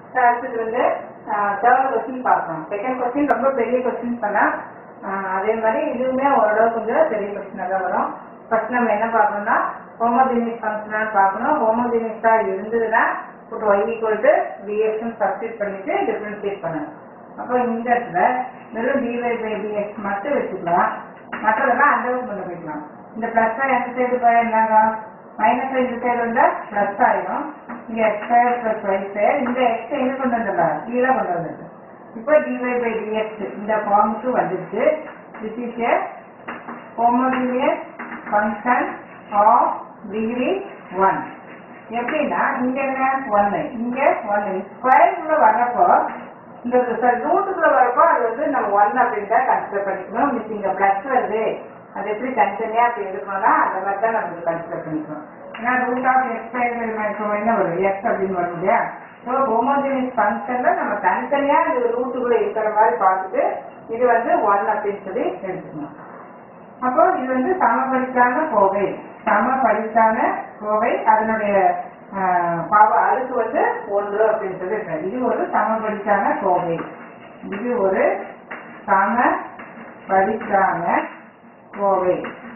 அடுத்தது வந்து third question பார்க்கணும் செகண்ட் கொஸ்டின் ரொம்ப பெரிய கொஸ்டின் பண்ணா ஆஹ் அதே மாதிரி இதுவுமே ஓரளவு கொஞ்சம் பெரிய கொஸ்டினாக தான் வரும் ஃபர்ஸ்ட் நம்ம என்ன பார்க்கணும்னா ஹோமோஜினிக் ஃபங்க்ஷனாக பார்க்கணும் ஹோமோஜினிக்ஸாக இருந்ததுன்னா இப்போ y ஈக்குவல் டு டிஎக்ஸ்னு சப்ஸ்டிட் பண்ணிட்டு டிஃபரன்ஷியேட் பண்ணணும் அப்போ இந்த இடத்துல வெறும் dy பை dx மட்டும் வச்சுக்கலாம் மற்றதெல்லாம் அண்டர் பண்ண போய்க்கலாம் இந்த ப்ளஸ் எந்த சைடு போய் என்னங்க மைனஸ் இந்த சைடு வந்தா ப்ளஸ் ஆயிடும் இங்க X square plus Y square இந்த எக்ஸ் எங்க கொண்டு வந்துடலாம் கீழே கொண்டு வந்தது இப்போ dy பை dx இந்த ஃபார்முக்கு வந்துருச்சு this is a homogeneous function of degree one எப்படின்னா இங்க என்ன ஒன்னு இங்க ஒன்னு ஸ்கொயருக்குள்ள வர்றப்போ இந்த ரூட்டுக்குள்ள வரப்போ அது வந்து நம்ம ஒன் அப்படின்னு தான் கன்சிடர் பண்ணிக்கணும் மிஸ் இங்க பிளஸ் வருது அது எப்படி தனித்தனியா அப்படி எடுக்கணும்னா அந்த மாதிரி தான் நம்ம கன்சிடர் பண்ணிக்கணும் ஏன்னா ரூட் ஆஃப் எக்ஸ் என்ன வரும் எக்ஸ் அப்படின்னு வரும் இல்லையா ஸோ ஹோமோஜினியஸ் ஃபங்க்ஷன்ல நம்ம தனித்தனியா இந்த ரூட்டுக்குள்ள இருக்கிற மாதிரி பார்த்துட்டு இது வந்து ஒன் அப்படின்னு சொல்லி எடுத்துக்கணும் அப்போ இது வந்து சமபடித்தான கோவை சமபடித்தான கோவை அதனுடைய ஆஹ், பாவ அழுக்கு வந்து ஒன்று அப்படின்னு சொல்லி இருக்காரு. இது ஒரு சமபடித்தான கோவை இது ஒரு சமபடித்தான கோவை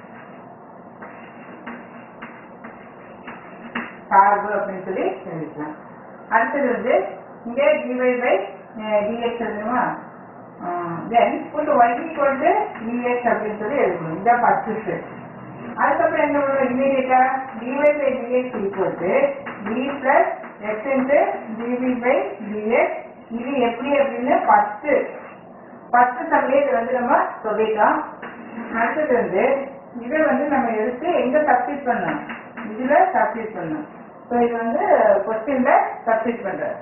சார்பு அப்படின்னு சொல்லி எழுதிக்கலாம் அடுத்தது வந்து இங்கே dy பை dx எழுதுமா then put y equal to dx அப்படின்னு சொல்லி எழுதணும் இதான் ஃபர்ஸ்ட் ஸ்டெப் அதுக்கப்புறம் என்ன வரும் immediately dy by dx equal to d plus x into dv by dx இது எப்படி அப்படின்னு ஃபர்ஸ்ட் ஃபர்ஸ்ட் சம்லே இது வந்து நம்ம சொல்லிட்டோம் அடுத்தது வந்து இதை வந்து நம்ம எடுத்து எங்க சப்ஸ்டிட் பண்ணணும் இதுல சப்ஸ்டிட் பண்ணணும் ஸோ இது வந்து கொஸ்டின்ல சப்ஸ்டிட் பண்றேன்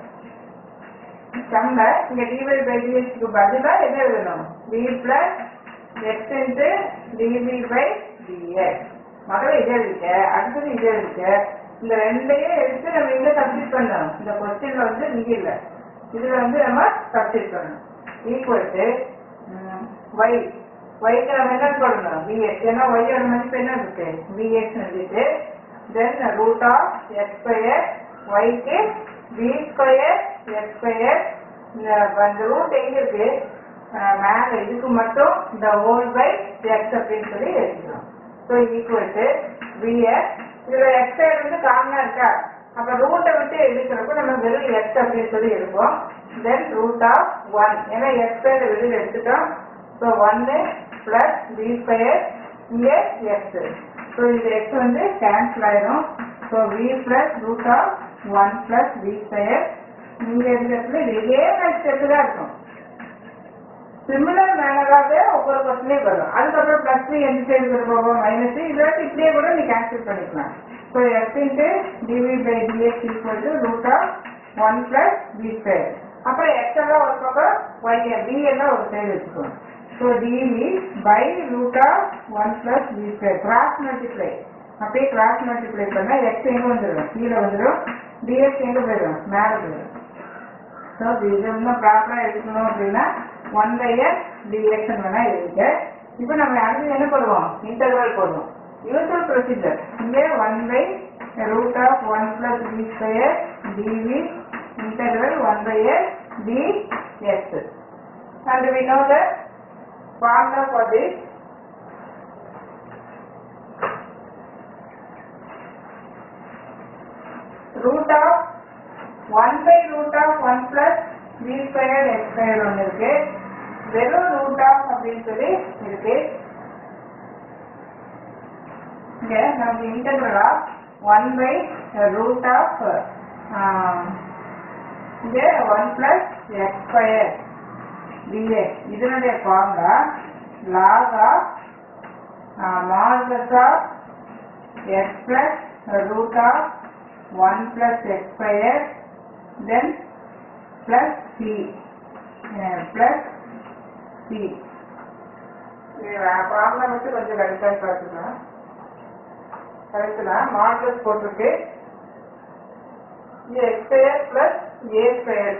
சம்ல இங்க dy பை dxக்கு பதிலா என்ன எழுதணும் d plus x into dv by dx முதல்ல இதை எழுதிக்க அடுத்தது இதை எழுதிக்க இந்த ரெண்டையும் எடுத்து நம்ம இங்க சப்ஸ்டிட் பண்ணணும் இந்த கொஸ்டின்ல வந்து இங்க இல்ல இதுல வந்து நம்ம சப்ஸ்டிட் பண்ணணும் ஈக்குவல் டு y yக்கு நம்ம என்ன போடணும் vx ஏன்னா y யோட மதிப்பு என்ன இருக்கு vx எழுதிட்டு then root of X square ஒய்க்கு பி ஸ்கொயர் எக்ஸ் ஸ்கொயர் இந்த ரூட் எங்க இருக்கு அஹ் மேல இதுக்கு மட்டும் இந்த ஹோல் பை எக்ஸ் அப்படின்னு சொல்லி எழுதிக்கிறோம் ஸோ ஈக்குவல் டு பிஎக்ஸ் இதுல எக்ஸ் வந்து காமனா இருக்கா அப்ப ரூட்டை விட்டு எடுக்கிறப்ப நம்ம வெறும் எக்ஸ் அப்படின்னு சொல்லி எடுப்போம் தென் ரூட் ஆஃப் ஒன் ஏன்னா எக்ஸ் ஸ்கொயர் வெளியில் எடுத்துட்டோம் ஸோ ஒன்னு பிளஸ் பி ஸ்கொயர் இங்கே எக்ஸ் ஸோ இந்த எக்ஸ் வந்து கேன்சல் ஆயிடும் so we plus root of one plus B square நீங்க இருக்கிறதுல இதே மாதிரி ஸ்டெப்பு தான் இருக்கும் சிமிலர் மேனராகவே ஒவ்வொரு கொஸ்டினையும் வரும் அதுக்கப்புறம் பிளஸ் த்ரீ எந்த சைடு போகும் மைனஸ் இல்லாட்டி இப்படியே கூட நீ கேன்சல் பண்ணிக்கலாம் so X into DV by DX equal to root of one plus B square அப்புறம் எக்ஸ் எல்லாம் ஒரு பக்கம் ஒய் பி எல்லாம் ஒரு சைடு வச்சுக்கோங்க so DV by root of one plus B square cross multiply அப்படியே கிராஸ் மல்டிப்ளை பண்ணா X எங்க வந்துடும் கீழே வந்துடும் டிஎக்ஸ் எங்க போயிடும் மேலே போயிடும் ஸோ இது இன்னும் ப்ராப்பராக எடுக்கணும் அப்படின்னா ஒன் பை எக்ஸ் டிஎக்ஸ் வேணா எழுதிக்க இப்போ நம்ம அடுத்து என்ன பண்ணுவோம் இன்டர்வல் போடுவோம் யூஸ்வல் ப்ரொசீஜர் இங்கே one by root of one plus B square DV interval one by X D X and we know the formula for this root of 1 by root of 1 plus b squared x squared ஒன்று இருக்கு வெறும் root of அப்படின்னு சொல்லி இருக்கு இங்க நமக்கு integral of 1 by root of ஆஹ், இங்க 1 plus x squared dx இதனுடைய formula log of modulus of x plus root of 1 plus x square then plus c uh, plus c formula மட்டும் கொஞ்சம் கரெக்டாக பார்த்துக்கலாம் கரெக்டுதான் மாடலஸ் போட்டிருக்கு இது X square plus A square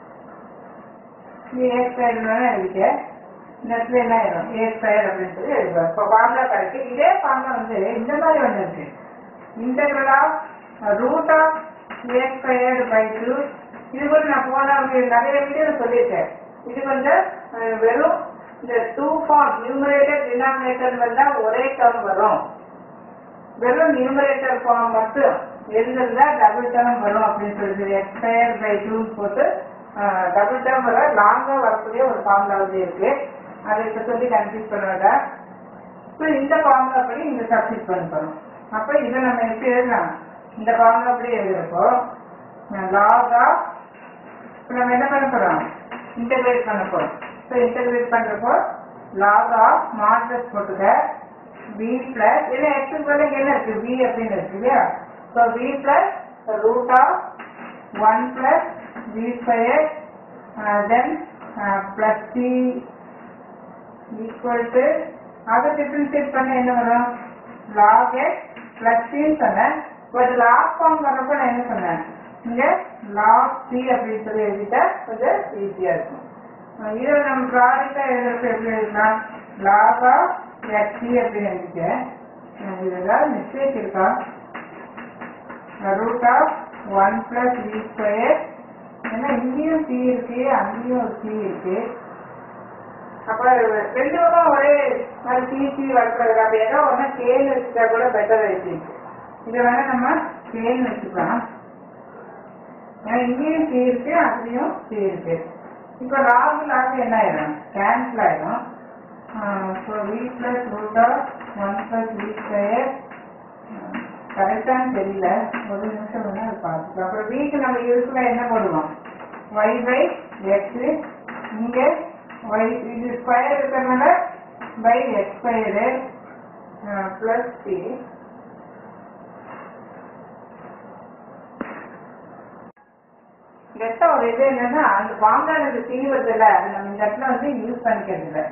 நீ ஏ ஸ்கொயர் எழுதிக்க இந்த இடத்துல என்ன ஆயிடும் ஏ ஸ்கொயர் அப்படின்னு சொல்லி எழுதுவோம் இப்போ ஃபார்முலா கரெக்ட் இதே ஃபார்முலா வந்து இந்த மாதிரி ஒன்று இருக்கு integral of root of A squared by two இது கூட நான் போன நிறைய வீடியோ சொல்லியிருக்கேன் இது வந்து அஹ், வெறும் இந்த டூ ஃபார்ம் நியூமரேட்டர் டினாமினேட்டர் வந்தா ஒரே டேர்ம் வரும் வெறும் நியூமரேட்டர் ஃபார்ம் மட்டும் இருந்திருந்தா டபுள் டேர்ம் வரும் அப்படின்னு சொல்லிட்டு எக்ஸ்பயர் பை டூ போட்டு டபுள் டேர்ம் வர லாங்கா வரக்கூடிய ஒரு ஃபார்முலாவது இருக்கு அதை இப்ப சொல்லி கன்ஃபியூஸ் பண்ண வேண்டாம் இப்போ இந்த ஃபார்முலா படி இந்த சப்ஸ்டிட் பண்ண போறோம் அப்ப இதை நம்ம எப்படி எழுதலாம் இந்த ஃபார்முலா படி எழுதுறப்போ லாக் ஆஃப் இப்போ நம்ம என்ன பண்ண போறோம் இன்டகிரேட் பண்ண போறோம் ஸோ இன்டகிரேட் பண்றப்போ லாக் ஆஃப் மாட்ரஸ் போட்டுக்க பி பிளஸ் இல்லை எக்ஸுக்கு பதில் என்ன இருக்கு பி அப்படின்னு இருக்கு இல்லையா so B plus root of one plus B square then plus C equal to அதை டிஃபரன்ஷியேட் பண்ண என்ன வரும் லாக் எக்ஸ் பிளஸ் சின்னு சொன்னேன் பட் லாக் ஃபார்ம் வரப்போ நான் என்ன சொன்னேன் இங்க லாக் சி அப்படின்னு சொல்லி எழுதிட்டா கொஞ்சம் ஈஸியா இருக்கும் அஹ் இதை நம்ம ப்ராடக்டா எழுதுறப்ப எப்படி எழுதலாம் லாக் ஆஃப் எக்ஸ் சி அப்படின்னு எழுதிட்டேன் அஹ் இது ஏதாவது மிஸ்டேக் இருக்கா root of one plus we square ஏன்னா இங்கேயும் சி இருக்கு அங்கேயும் ஒரு சி இருக்கு அப்ப ரெண்டு பக்கம் ஒரே மாதிரி சிசி வளர்க்கறது அப்படி ஏதோ ஒன்று கேன் வச்சுட்டா கூட பெட்டர் ஆயிடுச்சு இதை வேணா நம்ம கேன் வச்சுக்கலாம் ஏன்னா இங்கேயும் சி இருக்கு அதுலயும் சி இருக்கு இப்போ லாக் லாக் என்ன ஆயிடும் கேன்சல் ஆயிடும் so we plus root of one plus we square கரெக்டான்னு தெரியல ஒரு நிமிஷம் வேணா அதை பார்த்துக்கலாம் அப்புறம் வீக்கு நம்ம யூஸ்ஃபுல்லா என்ன போடுவோம் ஒய் பை எக்ஸ் இங்கே ஒய் இது ஸ்கொயர் இருக்கிறதுனால by x square plus c கெட்ட ஒரு இது என்னன்னா அந்த பாம்பால இந்த சி வருதுல்ல அது நம்ம இந்த இடத்துல வந்து யூஸ் பண்ணிக்கிறது இல்லை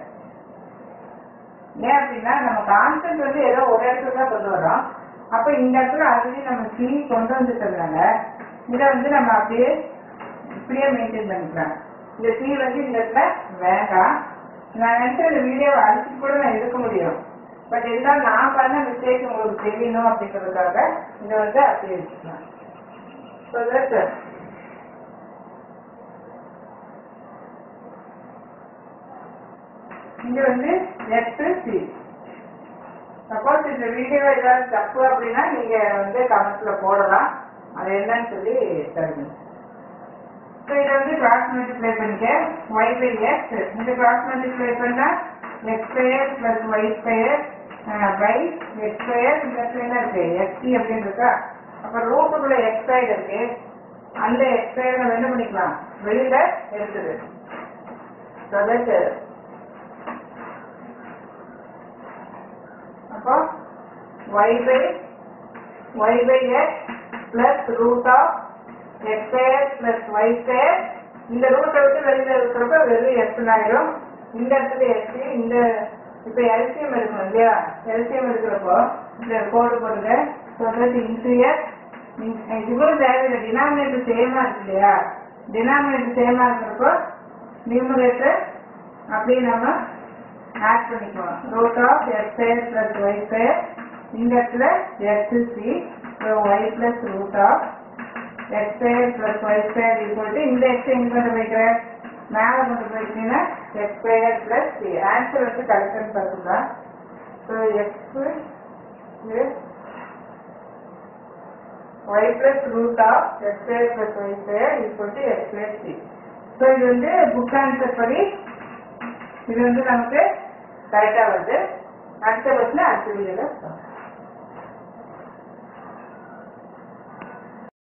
ஏன் அப்படின்னா நம்ம கான்செப்ட் வந்து ஏதோ ஒரு இடத்துல தான் கொண்டு வரோம் அப்ப இந்த இடத்துல ஆல்ரெடி நம்ம சி கொண்டு வந்துட்டதுனால இதை வந்து நம்ம அப்படியே இப்படியே மெயின்டைன் பண்ணிக்கலாம் இந்த சி வந்து இந்த இடத்துல வேண்டாம் நான் நினைச்ச இந்த வீடியோவை அடிச்சுட்டு கூட நான் எடுக்க முடியும் பட் இருந்தாலும் நான் பண்ண மிஸ்டேக் உங்களுக்கு தெரியணும் அப்படிங்கிறதுக்காக இதை வந்து அப்படியே வச்சுக்கலாம் ஸோ தட் இங்க வந்து எக்ஸ் சி சப்போஸ் இந்த வீடியோ ஏதாவது தப்பு அப்படின்னா நீங்க வந்து கமெண்ட்ஸ்ல போடலாம் அது என்னன்னு சொல்லி தருங்க ஸோ இதை வந்து கிராஸ் மல்டிப்ளை பண்ணிக்க ஒய் பை எக்ஸ் இந்த கிராஸ் மல்டிப்ளை பண்ணா x square plus Y square by x square இந்த இடத்துல என்ன இருக்கு எக்ஸி அப்படின்னு இருக்கா அப்போ ரூட்டுக்குள்ள எக்ஸ் சைடு இருக்கு அந்த எக்ஸ் சைடு நம்ம என்ன பண்ணிக்கலாம் வெளியில எடுத்துது ஸோ தட் அப்போ y by y by x plus root of x square plus y square இந்த ரூட்டை விட்டு வெளியில இருக்கிறப்ப வெறும் x ஆயிடும் இந்த இடத்துல x இந்த இப்ப எல்சிஎம் எடுக்கணும் இல்லையா எல்சிஎம் எடுக்கிறப்போ இந்த கோடு போடுங்க சொல்றது இன்டு எக்ஸ் இவ்வளவு தேவையில்லை டினாமினேட்டர் சேமா இருக்கு இல்லையா டினாமினேட்டர் சேமா இருக்கிறப்போ நியூமரேட்டர் அப்படியே நம்ம ஆட் பண்ணிக்குவோம் root of X square plus Y square இந்த இடத்துல x c y plus root of X square plus Y square equal to இந்த எக்ஸ் எங்க கொண்டு போய்க்கிறேன் மேலே கொண்டு போயிட்டீங்கன்னா x square plus c answer வந்து கரெக்டாக பார்த்துக்கலாம் so x y plus root of X square plus Y square equal to x plus c so இது வந்து புக் ஆன்சர் படி இது வந்து நமக்கு கரெக்டா வருது அடுத்த பஸ்ல அடுத்த வீடியோல